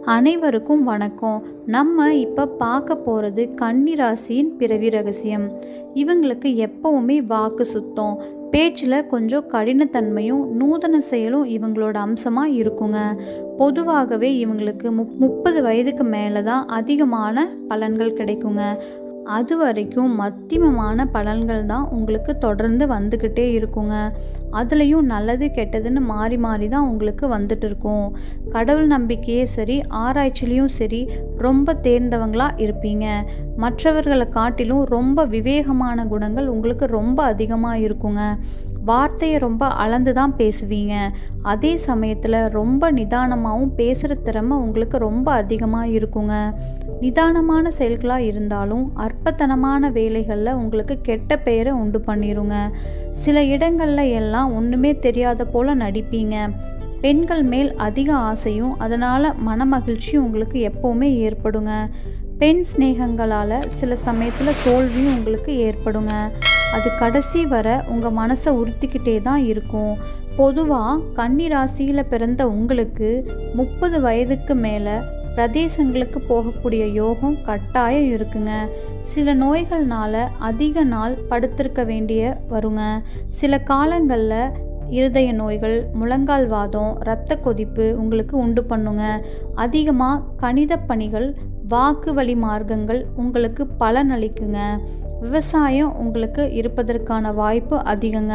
அனைவருக்கும் வணக்கம் நம்ம இப்போ பார்க்க போகிறது கன்னி ராசியின் பிறவி ரகசியம் இவங்களுக்கு எப்பவுமே வாக்கு சுத்தம் பேச்சில் கொஞ்சம் கடினத்தன்மையும் நூதன செயலும் இவங்களோட அம்சமாக இருக்குங்க பொதுவாகவே இவங்களுக்கு முப் முப்பது வயதுக்கு மேலே தான் அதிகமான பலன்கள் கிடைக்குங்க அது வரைக்கும் மத்தியமமான பலன்கள் தான் உங்களுக்கு தொடர்ந்து வந்துக்கிட்டே இருக்குங்க அதுலேயும் நல்லது கெட்டதுன்னு மாறி மாறி தான் உங்களுக்கு வந்துட்டு இருக்கும் கடவுள் நம்பிக்கையே சரி ஆராய்ச்சிலையும் சரி ரொம்ப தேர்ந்தவங்களாக இருப்பீங்க மற்றவர்களை காட்டிலும் ரொம்ப விவேகமான குணங்கள் உங்களுக்கு ரொம்ப அதிகமாக இருக்குங்க வார்த்தையை ரொம்ப அளந்து தான் பேசுவீங்க அதே சமயத்தில் ரொம்ப நிதானமாகவும் பேசுகிற திறமை உங்களுக்கு ரொம்ப அதிகமாக இருக்குங்க நிதானமான செயல்களாக இருந்தாலும் அற்பத்தனமான வேலைகளில் உங்களுக்கு கெட்ட பெயரை உண்டு பண்ணிருங்க சில இடங்களில் எல்லாம் ஒன்றுமே தெரியாத போல் நடிப்பீங்க பெண்கள் மேல் அதிக ஆசையும் அதனால் மனமகிழ்ச்சியும் உங்களுக்கு எப்போவுமே ஏற்படுங்க பெண் சிநேகங்களால் சில சமயத்தில் தோல்வியும் உங்களுக்கு ஏற்படுங்க அது கடைசி வர உங்கள் மனசை உறுத்திக்கிட்டே தான் இருக்கும் பொதுவாக கன்னி ராசியில் பிறந்த உங்களுக்கு முப்பது வயதுக்கு மேலே பிரதேசங்களுக்கு போகக்கூடிய யோகம் கட்டாயம் இருக்குங்க சில நோய்கள்னால அதிக நாள் படுத்திருக்க வேண்டிய வருங்க சில காலங்களில் இருதய நோய்கள் முழங்கால் வாதம் இரத்த கொதிப்பு உங்களுக்கு உண்டு பண்ணுங்க அதிகமாக கணித பணிகள் வாக்கு வழி மார்க்கங்கள் உங்களுக்கு பலனளிக்குங்க விவசாயம் உங்களுக்கு இருப்பதற்கான வாய்ப்பு அதிகங்க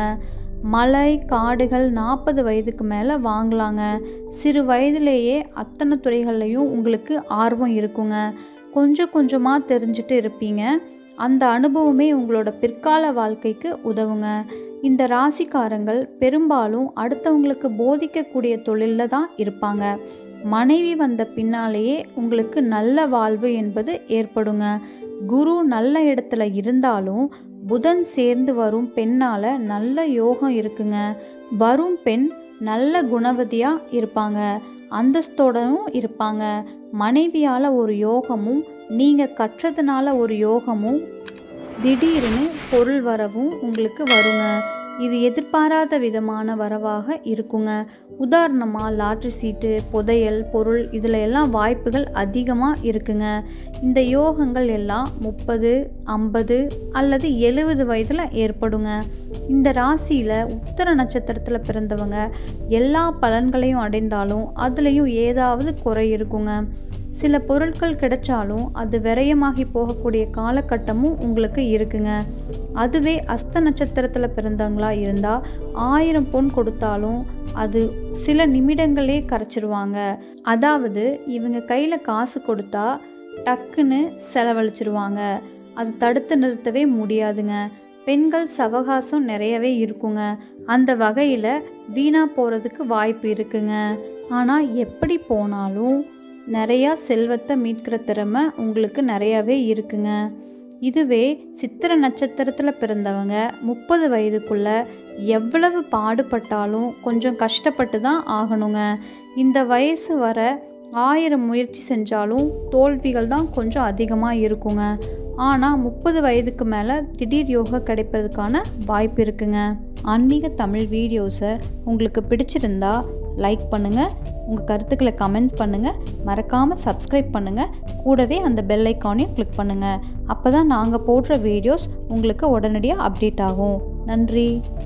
மலை காடுகள் நாற்பது வயதுக்கு மேலே வாங்கலாங்க சிறு வயதிலேயே அத்தனை துறைகள்லையும் உங்களுக்கு ஆர்வம் இருக்குங்க கொஞ்சம் கொஞ்சமாக தெரிஞ்சுட்டு இருப்பீங்க அந்த அனுபவமே உங்களோட பிற்கால வாழ்க்கைக்கு உதவுங்க இந்த ராசிக்காரங்கள் பெரும்பாலும் அடுத்தவங்களுக்கு போதிக்கக்கூடிய தொழிலில் தான் இருப்பாங்க மனைவி வந்த பின்னாலேயே உங்களுக்கு நல்ல வாழ்வு என்பது ஏற்படுங்க குரு நல்ல இடத்துல இருந்தாலும் புதன் சேர்ந்து வரும் பெண்ணால் நல்ல யோகம் இருக்குங்க வரும் பெண் நல்ல குணவதியாக இருப்பாங்க அந்தஸ்தோடவும் இருப்பாங்க மனைவியால் ஒரு யோகமும் நீங்கள் கற்றதுனால ஒரு யோகமும் திடீர்னு பொருள் வரவும் உங்களுக்கு வருங்க இது எதிர்பாராத விதமான வரவாக இருக்குங்க உதாரணமாக லாட்ரி சீட்டு புதையல் பொருள் இதில் எல்லாம் வாய்ப்புகள் அதிகமாக இருக்குங்க இந்த யோகங்கள் எல்லாம் முப்பது ஐம்பது அல்லது எழுபது வயதில் ஏற்படுங்க இந்த ராசியில் உத்தர நட்சத்திரத்தில் பிறந்தவங்க எல்லா பலன்களையும் அடைந்தாலும் அதுலேயும் ஏதாவது குறை இருக்குங்க சில பொருட்கள் கிடைச்சாலும் அது விரயமாகி போகக்கூடிய காலகட்டமும் உங்களுக்கு இருக்குங்க அதுவே அஸ்த நட்சத்திரத்தில் பிறந்தவங்களா இருந்தால் ஆயிரம் பொன் கொடுத்தாலும் அது சில நிமிடங்களே கரைச்சிருவாங்க அதாவது இவங்க கையில் காசு கொடுத்தா டக்குன்னு செலவழிச்சிருவாங்க அது தடுத்து நிறுத்தவே முடியாதுங்க பெண்கள் சவகாசம் நிறையவே இருக்குங்க அந்த வகையில் வீணாக போகிறதுக்கு வாய்ப்பு இருக்குங்க ஆனால் எப்படி போனாலும் நிறையா செல்வத்தை மீட்கிற திறமை உங்களுக்கு நிறையாவே இருக்குங்க இதுவே சித்திர நட்சத்திரத்தில் பிறந்தவங்க முப்பது வயதுக்குள்ள எவ்வளவு பாடுபட்டாலும் கொஞ்சம் கஷ்டப்பட்டு தான் ஆகணுங்க இந்த வயசு வர ஆயிரம் முயற்சி செஞ்சாலும் தோல்விகள் தான் கொஞ்சம் அதிகமாக இருக்குங்க ஆனால் முப்பது வயதுக்கு மேலே திடீர் யோகா கிடைப்பதற்கான வாய்ப்பு இருக்குங்க ஆன்மீக தமிழ் வீடியோஸை உங்களுக்கு பிடிச்சிருந்தா லைக் பண்ணுங்கள் உங்கள் கருத்துக்களை கமெண்ட்ஸ் பண்ணுங்கள் மறக்காமல் சப்ஸ்கிரைப் பண்ணுங்கள் கூடவே அந்த பெல் ஐக்கானையும் கிளிக் பண்ணுங்கள் அப்போ தான் நாங்கள் போடுற வீடியோஸ் உங்களுக்கு உடனடியாக அப்டேட் ஆகும் நன்றி